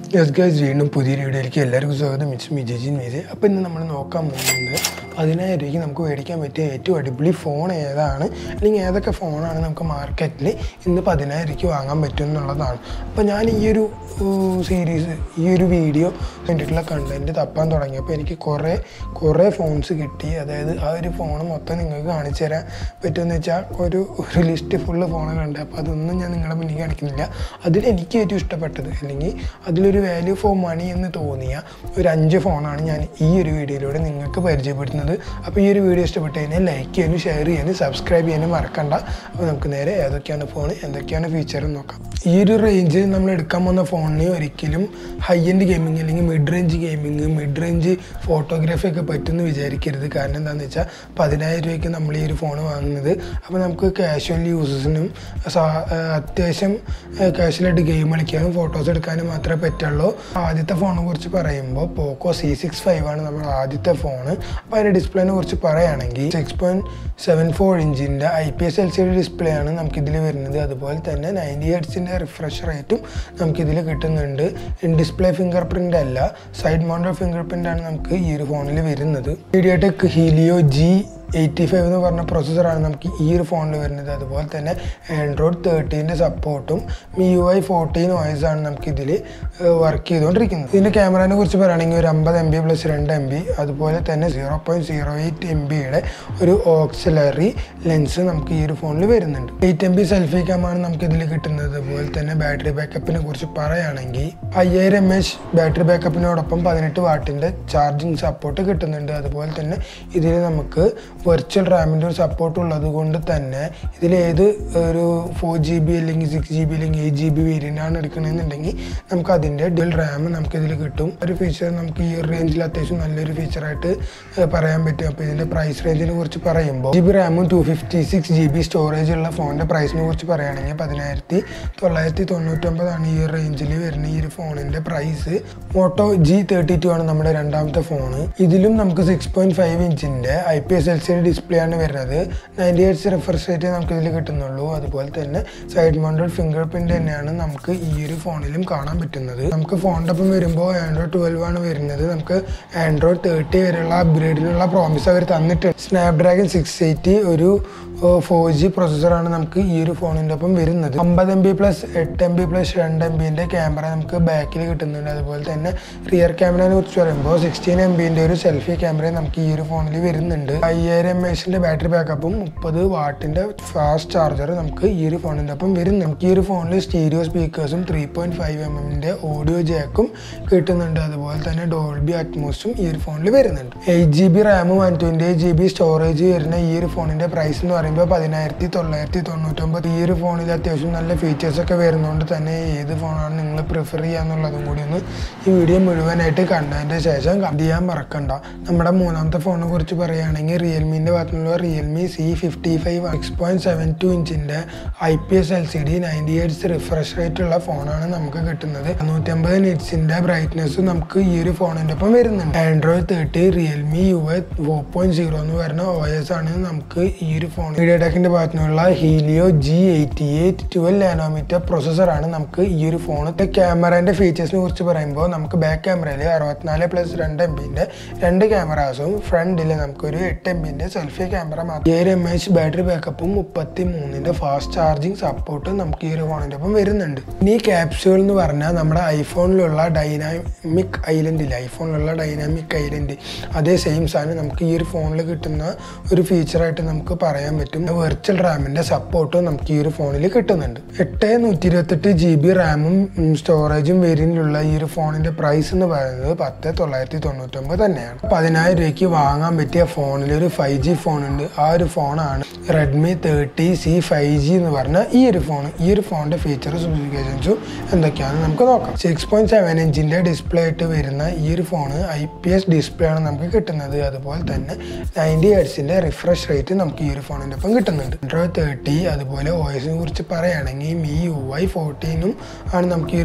yes guys വീണ്ടും പുതിയൊരു വീഡിയോയിലേക്ക് എല്ലാവർക്കും സ്വാഗതം ഇറ്റ്സ് മി ജെജിൻ മീസെ അപ്പോൾ ഇന്ന് നമ്മൾ നോക്കാൻ പോകുന്നത് പതിനായിരം രൂപയ്ക്ക് നമുക്ക് മേടിക്കാൻ പറ്റിയ ഏറ്റവും അടിപൊളി ഫോൺ ഏതാണ് അല്ലെങ്കിൽ ഏതൊക്കെ ഫോണാണ് നമുക്ക് മാർക്കറ്റിൽ ഇന്ന് പതിനായിരം രൂപയ്ക്ക് വാങ്ങാൻ പറ്റും എന്നുള്ളതാണ് അപ്പോൾ ഞാൻ ഈ ഒരു സീരീസ് ഈ ഒരു വീഡിയോ വേണ്ടിയിട്ടുള്ള കണ്ടൻറ്റ് തപ്പാൻ തുടങ്ങിയപ്പോൾ എനിക്ക് കുറേ കുറേ ഫോൺസ് കിട്ടി അതായത് ആ ഒരു ഫോൺ മൊത്തം നിങ്ങൾക്ക് കാണിച്ചു തരാൻ പറ്റുമെന്ന് വെച്ചാൽ ഒരു ഒരു ലിസ്റ്റ് ഫുള്ള് ഫോണുകളുണ്ട് അപ്പോൾ അതൊന്നും ഞാൻ നിങ്ങളുടെ മുന്നിൽ കാണിക്കുന്നില്ല അതിൽ എനിക്ക് ഏറ്റവും ഇഷ്ടപ്പെട്ടത് അല്ലെങ്കിൽ അതിലൊരു വാല്യൂ ഫോർ മണി എന്ന് തോന്നിയ ഒരു അഞ്ച് ഫോണാണ് ഞാൻ ഈ ഒരു വീഡിയോയിലൂടെ നിങ്ങൾക്ക് പരിചയപ്പെടുത്തുന്നത് അപ്പോൾ ഈ ഒരു വീഡിയോ ഇഷ്ടപ്പെട്ട് കഴിഞ്ഞാൽ ലൈക്ക് ചെയ്യാനും ഷെയർ ചെയ്യാനും സബ്സ്ക്രൈബ് ചെയ്യാനും മറക്കണ്ട അപ്പോൾ നമുക്ക് നേരെ ഏതൊക്കെയാണ് ഫോൺ എന്തൊക്കെയാണ് ഫീച്ചർ നോക്കാം ഈ ഒരു റേഞ്ച് നമ്മൾ എടുക്കാൻ പോകുന്ന ഫോണിന് ഒരിക്കലും ഹൈ എൻഡ് ഗെയിമിങ് അല്ലെങ്കിൽ mid range gaming mid range photography ഒക്കെ പറ്റുമെന്ന് വിചാരിക്കരുത് കാരണം എന്താണെന്ന് വെച്ചാൽ പതിനായിരം രൂപയ്ക്ക് നമ്മൾ ഈ ഒരു ഫോൺ വാങ്ങുന്നത് അപ്പോൾ നമുക്ക് കാഷ്വൽ യൂസസിനും അത്യാവശ്യം കാഷ്വലായിട്ട് ഗെയിം കളിക്കാനും ഫോട്ടോസ് എടുക്കാനും മാത്രമേ പറ്റുള്ളൂ ആദ്യത്തെ ഫോണിനെ കുറിച്ച് പറയുമ്പോൾ പോക്കോ സി സിക്സ് ഫൈവ് ആണ് നമ്മുടെ ആദ്യത്തെ ഫോണ് അപ്പോൾ അതിൻ്റെ ഡിസ്പ്ലേനെ കുറിച്ച് പറയുകയാണെങ്കിൽ സിക്സ് പോയിൻറ്റ് സെവൻ ഫോർ ഇഞ്ചിൻ്റെ I P S L C D display ആണ് നമുക്കിതിൽ വരുന്നത് അതുപോലെ തന്നെ നയൻറ്റി ഹെഡ്സിൻ്റെ റിഫ്രഷ് റേറ്റും നമുക്കിതിൽ കിട്ടുന്നുണ്ട് ഡിസ്പ്ലേ ഫിംഗർ പ്രിൻ്റ് അല്ല സൈഡ് മൗണ്ടർ ഫിംഗർ പ്രിൻ്റ് ആണ് നമുക്ക് ഈ ഒരു ഫോണിൽ വരുന്നത് MediaTek Helio G eighty five എന്ന് പറഞ്ഞ പ്രോസസ്സറാണ് നമുക്ക് ഈ ഒരു ഫോണിൽ വരുന്നത് അതുപോലെ തന്നെ ആൻഡ്രോയിഡ് തേർട്ടീൻ്റെ സപ്പോർട്ടും MIUI fourteen voice ആണ് നമുക്കിതിൽ വർക്ക് ചെയ്തുകൊണ്ടിരിക്കുന്നത് ഇതിൻ്റെ ക്യാമറയെ കുറിച്ച് പറയുകയാണെങ്കിൽ ഒരു അമ്പത് എം ബി പ്ലസ് രണ്ട് എം ബി അതുപോലെ തന്നെ zero point zero eight M ബിയുടെ ഒരു ഓക്സിലറി ലെൻസ് നമുക്ക് ഈ ഒരു ഫോണിൽ വരുന്നുണ്ട് എയ്റ്റ് എം ബി സെൽഫി ക്യാമാണ് നമുക്ക് ഇതിൽ കിട്ടുന്നത് അതുപോലെ തന്നെ ബാറ്ററി ബാക്കപ്പിനെ കുറിച്ച് പറയുകയാണെങ്കിൽ അയ്യായിരം എം എച്ച് ബാറ്ററി ബാക്കപ്പിനോടൊപ്പം പതിനെട്ട് വാട്ടിൻ്റെ ചാർജിങ് സപ്പോർട്ട് കിട്ടുന്നുണ്ട് അതുപോലെ തന്നെ ഇതിൽ നമുക്ക് വെർച്വൽ റാമിൻ്റെ ഒരു സപ്പോർട്ട് ഉള്ളത് കൊണ്ട് തന്നെ ഇതിൽ ഏത് ഒരു ഫോർ ജി ബി അല്ലെങ്കിൽ സിക്സ് ജി ബി അല്ലെങ്കിൽ എയ്റ്റ് ജി ബി വേരിയൻ്റ് ആണ് എടുക്കണമെന്നുണ്ടെങ്കിൽ നമുക്ക് അതിൻ്റെ ഡുവൽ റാം നമുക്ക് ഇതിൽ കിട്ടും ഒരു ഫീച്ചർ നമുക്ക് ഈ ഒരു റേഞ്ചിൽ അത്യാവശ്യം നല്ലൊരു ഫീച്ചറായിട്ട് പറയാൻ പറ്റും അപ്പോൾ ഇതിൻ്റെ പ്രൈസ് റേഞ്ചിനെ കുറിച്ച് പറയുമ്പോൾ ജി ബി റാമും two fifty six G B storage ഉള്ള ഫോണിൻ്റെ പ്രൈസിനെ കുറിച്ച് പറയുകയാണെങ്കിൽ പതിനായിരത്തി തൊള്ളായിരത്തി തൊണ്ണൂറ്റൊമ്പതാണ് ഈ റേഞ്ചിൽ വരുന്ന ഈ ഒരു ഫോണിൻ്റെ price Moto G thirty two ആണ് നമ്മുടെ രണ്ടാമത്തെ ഫോണ് ഇതിലും നമുക്ക് സിക്സ് പോയിൻറ്റ് ഫൈവ് ഇഞ്ചിൻ്റെ I P S L C display ആണ് വരുന്നത് നയൻറ്റി എയ്റ്റ്സ് റിഫ്രഷ് റേറ്റ് നമുക്ക് ഇതിൽ കിട്ടുന്നുള്ളൂ അതുപോലെ തന്നെ സൈഡ് മൗണ്ടഡ് ഫിംഗർ പ്രിന്റ് തന്നെയാണ് നമുക്ക് ഈ ഒരു ഫോണിലും കാണാൻ പറ്റുന്നത് നമുക്ക് ഫോണിൻ്റെ ഒപ്പം വരുമ്പോൾ ആൻഡ്രോയിഡ് ട്വൽവ് ആണ് വരുന്നത് നമുക്ക് ആൻഡ്രോയിഡ് തേർട്ടി വരെയുള്ള അപ്ഗ്രേഡിനുള്ള പ്രോമിസ് അവർ തന്നിട്ടുണ്ട് സ്നാപ്ഡ്രാഗൺ സിക്സ് എയ്റ്റി ഒരു ഫോർ ജി പ്രൊസസ്സറാണ് നമുക്ക് ഈ ഒരു ഫോണിൻ്റെ ഒപ്പം വരുന്നത് അമ്പത് എം ബി പ്ലസ് എട്ട് എം ബി പ്ലസ് രണ്ട് എം ബിൻ്റെ ക്യാമറ നമുക്ക് ബാക്കിൽ കിട്ടുന്നുണ്ട് അതുപോലെ തന്നെ റിയർ ക്യാമറയെ കുറിച്ച് പറയുമ്പോൾ സിക്സ്റ്റീൻ എം ബിൻ്റെ ഒരു സെൽഫി ക്യാമറ നമുക്ക് ഈ ഒരു ഫോണിൽ വരുന്നുണ്ട് അയ്യായിരം എം എച്ചിൻ്റെ ബാറ്ററി ബാക്കപ്പും മുപ്പത് വാട്ടിൻ്റെ ഫാസ്റ്റ് ചാർജർ നമുക്ക് ഈ ഒരു ഫോണിൻ്റെ ഒപ്പം വരുന്നു നമുക്ക് ഈ ഒരു ഫോണിൽ സ്റ്റീരിയോ സ്പീക്കേഴ്സും ത്രീ പോയിൻറ്റ് ഫൈവ് എം എമ്മിൻ്റെ ഓഡിയോ ജാക്കും കിട്ടുന്നുണ്ട് അതുപോലെ തന്നെ ഡോൾബി അറ്റ്മോസും ഈ ഒരു ഫോണിൽ വരുന്നുണ്ട് എയ്റ്റ് ജി ബി റാമും one twenty eight G B storage വരുന്ന ഈ ഒരു ഫോണിൻ്റെ പ്രൈസ് എന്ന് പറയുമ്പോൾ പതിനായിരത്തി തൊള്ളായിരത്തി തൊണ്ണൂറ്റൊമ്പത് ഈ ഒരു ഫോണിൽ അത്യാവശ്യം നല്ല ഫീച്ചേഴ്സ് ഒക്കെ വരുന്നതുകൊണ്ട് തന്നെ ഏത് ഫോണാണ് നിങ്ങൾ പ്രിഫർ ചെയ്യുക എന്നുള്ളതും കൂടി ഒന്ന് ഈ വീഡിയോ മുഴുവനായിട്ട് കണ്ടതിൻ്റെ ശേഷം കണ്ട് ചെയ്യാൻ മറക്കണ്ട നമ്മുടെ മൂന്നാമത്തെ ഫോണിനെ കുറിച്ച് പറയുകയാണെങ്കിൽ റിയൽമിൻ്റെ ഭാഗത്തുനിന്നുള്ള Realme C fifty five six point seven two ഇഞ്ചിൻ്റെ I P S L C D ninety hertz refresh rate ഉള്ള ഫോണാണ് നമുക്ക് കിട്ടുന്നത് നൂറ്റമ്പത് നിറ്റ്സിൻ്റെ ബ്രൈറ്റ്നസ് നമുക്ക് ഈ ഒരു ഫോണിൻ്റെ ഒപ്പം വരുന്നുണ്ട് Android thirty Realme U I four point zero എന്ന് പറയുന്ന ഒ എസ് ആണ് നമുക്ക് ഈ ഒരു ഫോൺ മീഡിയടെക്കിൻ്റെ ഭാഗത്തുനിന്നുള്ള Helio G eighty eight twelve nanometre പ്രൊസസ്സറാണ് നമുക്ക് ഈ ഒരു ഫോൺ ക്യാമറേൻ്റെ ഫീച്ചേഴ്സിനെ കുറിച്ച് പറയുമ്പോൾ നമുക്ക് ബാക്ക് ക്യാമറയിൽ അറുപത്തിനാല് പ്ലസ് രണ്ട് എം ബിൻ്റെ രണ്ട് ക്യാമറാസും ഫ്രണ്ടിൽ നമുക്കൊരു എട്ട് എം ബിൻ്റെ സെൽഫി ക്യാമറ മാത്രം ഏഴ് എം എച്ച് ബാറ്ററി ബാക്കപ്പും മുപ്പത്തി മൂന്നിൻ്റെ ഫാസ്റ്റ് ചാർജിങ് സപ്പോർട്ടും നമുക്ക് ഈ ഒരു ഫോണിൻ്റെ ഒപ്പം വരുന്നുണ്ട് ഇനി ക്യാപ്സ്യൂൾ എന്ന് പറഞ്ഞാൽ നമ്മുടെ ഐഫോണിലുള്ള ഡൈനാമിക് ഐലൻഡ് ഇല്ല ഐഫോണിലുള്ള ഡൈനാമിക് ഐലൻഡ് അതേ സെയിം സാധനം നമുക്ക് ഈ ഒരു ഫോണിൽ കിട്ടുന്ന ഒരു ഫീച്ചറായിട്ട് നമുക്ക് പറയാൻ പറ്റും വെർച്വൽ റാമിൻ്റെ സപ്പോർട്ടും നമുക്ക് ഈ ഒരു ഫോണിൽ കിട്ടുന്നുണ്ട് എട്ട് നൂറ്റി ഇരുപത്തെട്ട് ജി ബി റാമും സ്റ്റോറേജും വേരിയൻ്റിലുള്ള ഈ ഒരു ഫോണിൻ്റെ പ്രൈസ് എന്ന് പറയുന്നത് പത്ത് തൊള്ളായിരത്തി തൊണ്ണൂറ്റൊമ്പത് തന്നെയാണ് പതിനായിരം രൂപയ്ക്ക് വാങ്ങാൻ പറ്റിയ ഫോണിൽ ഒരു ഫൈവ് ജി ഫോൺ ഉണ്ട് ആ ഒരു ഫോണാണ് Redmi thirty C five G എന്ന് പറഞ്ഞ ഈ ഒരു ഫോൺ ഈ ഒരു ഫോണിൻ്റെ ഫീച്ചറും സ്പെസിഫിക്കേഷൻസും എന്തൊക്കെയാണെന്ന് നമുക്ക് നോക്കാം സിക്സ് പോയിൻറ്റ് സെവൻ ഇഞ്ചിൻ്റെ ഡിസ്പ്ലേ ആയിട്ട് വരുന്ന ഈ ഒരു phone I P S display ആണ് നമുക്ക് കിട്ടുന്നത് അതുപോലെ തന്നെ നയൻറ്റി ഹെഡ്സിൻ്റെ റിഫ്രഷ് റേറ്റ് നമുക്ക് ഈ ഒരു ഫോണിൻ്റെ ഒപ്പം കിട്ടുന്നുണ്ട് ആൻഡ്രോയിഡ് തേർട്ടി അതുപോലെ ഒ എസിനെ കുറിച്ച് പറയുകയാണെങ്കിൽ മി യു ഐ ഫോർട്ടീനും ആണ് നമുക്ക് ഈ ഒരു ഫോണിൽ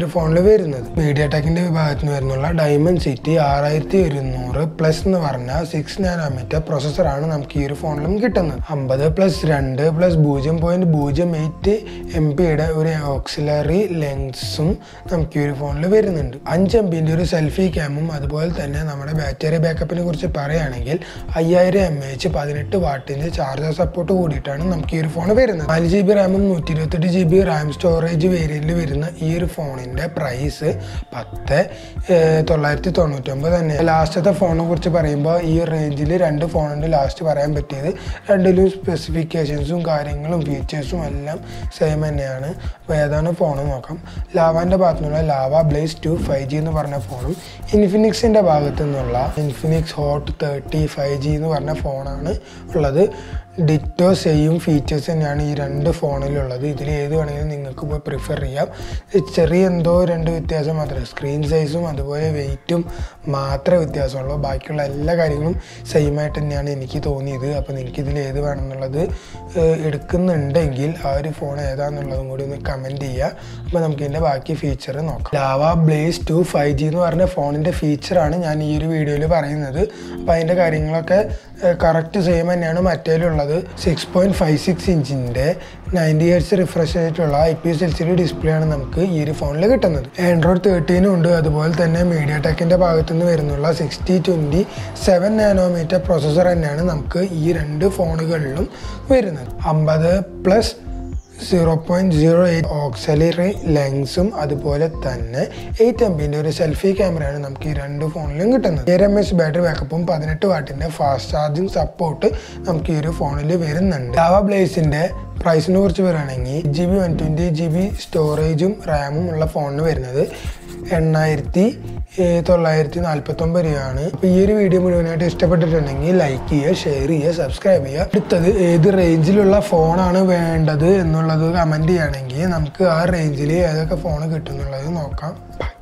വരുന്നത് മീഡിയ ടെക്കിന്റെ വിഭാഗത്തിൽ നിന്ന് വരുന്നുള്ള ഡയമണ്ട് സിറ്റി ആറായിരത്തി ഒരുന്നൂറ് പ്ലസ് എന്ന് പറഞ്ഞാൽ സിക്സ് നാനോമീറ്റർ പ്രൊസസ്സറാണ് നമുക്ക് ഈ ഒരു ഫോണിലും കിട്ടുന്നത് അമ്പത് പ്ലസ് രണ്ട് പ്ലസ് പൂജ്യം പോയിന്റ് പൂജ്യം എയ്റ്റ് എം പിയുടെ ഒരു ഓക്സിലറി ലെൻസും നമുക്ക് ഈ ഒരു ഫോണിൽ വരുന്നുണ്ട് അഞ്ച് എം പിന്റെ ഒരു സെൽഫി ക്യാമും അതുപോലെ തന്നെ നമ്മുടെ ബാറ്ററി ബാക്കപ്പിനെ കുറിച്ച് പറയുകയാണെങ്കിൽ അയ്യായിരം എം എച്ച് പതിനെട്ട് വാട്ടിന്റെ ചാർജർ സപ്പോർട്ട് കൂടിയിട്ടാണ് നമുക്ക് ഈ ഒരു ഫോൺ വരുന്നത് നാല് ജി ബി റാമും നൂറ്റി ഇരുപത്തെട്ട് ജി ബി റാം സ്റ്റോറേജ് വേരിയന്റിൽ വരുന്ന ഈ ഒരു ഫോണിന്റെ പ്രൈസ് പത്ത് ഏഹ്, തൊള്ളായിരത്തി തൊണ്ണൂറ്റൊമ്പത് തന്നെ ലാസ്റ്റത്തെ ഫോണിനെ കുറിച്ച് പറയുമ്പോൾ ഈ റേഞ്ചിൽ രണ്ട് ഫോണുണ്ട് ലാസ്റ്റ് പറയാൻ പറ്റിയത് രണ്ടിലും സ്പെസിഫിക്കേഷൻസും കാര്യങ്ങളും ഫീച്ചേഴ്സും എല്ലാം സെയിം തന്നെയാണ് അപ്പോൾ ഏതാണ് ഫോൺ നോക്കാം ലാവാൻ്റെ ഭാഗത്തു നിന്നുള്ള Lava Blaze two five G എന്ന് പറഞ്ഞ ഫോണും ഇൻഫിനിക്സിൻ്റെ ഭാഗത്തു നിന്നുള്ള Infinix Hot thirty five G എന്ന് പറഞ്ഞ ഫോണാണ് ഉള്ളത് ഡിറ്റോ സെയിം ഫീച്ചേഴ്സ് തന്നെയാണ് ഈ രണ്ട് ഫോണിലുള്ളത് ഇതിൽ ഏത് വേണമെങ്കിലും നിങ്ങൾക്ക് പോയി പ്രിഫർ ചെയ്യാം ഇത് ചെറിയ എന്തോ രണ്ട് വ്യത്യാസം മാത്രമേ സ്ക്രീൻ സൈസും അതുപോലെ വെയിറ്റും മാത്രമേ വ്യത്യാസമുള്ളൂ ബാക്കിയുള്ള എല്ലാ കാര്യങ്ങളും സെയിം ആയിട്ട് തന്നെയാണ് എനിക്ക് തോന്നിയത് അപ്പോൾ നിങ്ങൾക്ക് ഇതിൽ ഏത് വേണമെന്നുള്ളത് ഏഹ്, എടുക്കുന്നുണ്ടെങ്കിൽ ആ ഒരു ഫോൺ ഏതാണെന്നുള്ളതും കൂടി ഒന്ന് കമൻറ്റ് ചെയ്യുക അപ്പോൾ നമുക്ക് ഇതിൻ്റെ ബാക്കി ഫീച്ചർ നോക്കാം Lava Blaze two five G എന്ന് പറഞ്ഞ ഫോണിൻ്റെ ഫീച്ചറാണ് ഞാൻ ഈ ഒരു വീഡിയോയിൽ പറയുന്നത് അപ്പോൾ അതിൻ്റെ കാര്യങ്ങളൊക്കെ കറക്റ്റ് സെയിം തന്നെയാണ് മറ്റേലുള്ളത് സിക്സ് പോയിൻറ്റ് ഫൈവ് സിക്സ് ഇഞ്ചിൻ്റെ നയൻറ്റി ഇയേഴ്സ് റിഫ്രഷ് ആയിട്ടുള്ള I P S L C D display ആണ് നമുക്ക് ഈ ഒരു ഫോണിൽ കിട്ടുന്നത് ആൻഡ്രോയിഡ് തേർട്ടീനും ഉണ്ട് അതുപോലെ തന്നെ മീഡിയ ടെക്കിൻ്റെ ഭാഗത്തു നിന്ന് വരുന്നുള്ള sixty twenty seven nanometre processor തന്നെയാണ് നമുക്ക് ഈ രണ്ട് ഫോണുകളിലും വരുന്നത് അമ്പത് plus zero point zero eight auxiliary ലെൻസും അതുപോലെ തന്നെ എയ്റ്റ് എം പിൻ്റെ ഒരു സെൽഫി ക്യാമറയാണ് നമുക്ക് ഈ രണ്ട് ഫോണിലും കിട്ടുന്നത് ഏഴ് എം എച്ച് ബാറ്ററി ബാക്കപ്പും പതിനെട്ട് വാട്ടിൻ്റെ ഫാസ്റ്റ് ചാർജിങ് സപ്പോർട്ട് നമുക്ക് ഈ ഒരു ഫോണിൽ വരുന്നുണ്ട് ലാവ ബ്ലേസിൻ്റെ പ്രൈസിനെ കുറിച്ച് പറയുകയാണെങ്കിൽ G B one twenty G B സ്റ്റോറേജും റാമും ഉള്ള ഫോണിന് വരുന്നത് എണ്ണായിരത്തി ഏഹ്, തൊള്ളായിരത്തി നാൽപ്പത്തൊമ്പത് രൂപയാണ് അപ്പോൾ ഈ ഒരു വീഡിയോ മുഴുവനായിട്ട് ഇഷ്ടപ്പെട്ടിട്ടുണ്ടെങ്കിൽ ലൈക്ക് ചെയ്യുക ഷെയർ ചെയ്യുക സബ്സ്ക്രൈബ് ചെയ്യുക അടുത്തത് ഏത് റേഞ്ചിലുള്ള ഫോണാണ് വേണ്ടത് എന്നുള്ളത് കമൻറ്റ് ചെയ്യുകയാണെങ്കിൽ നമുക്ക് ആ റേഞ്ചിൽ ഏതൊക്കെ ഫോൺ കിട്ടും എന്നുള്ളത് നോക്കാം ബൈ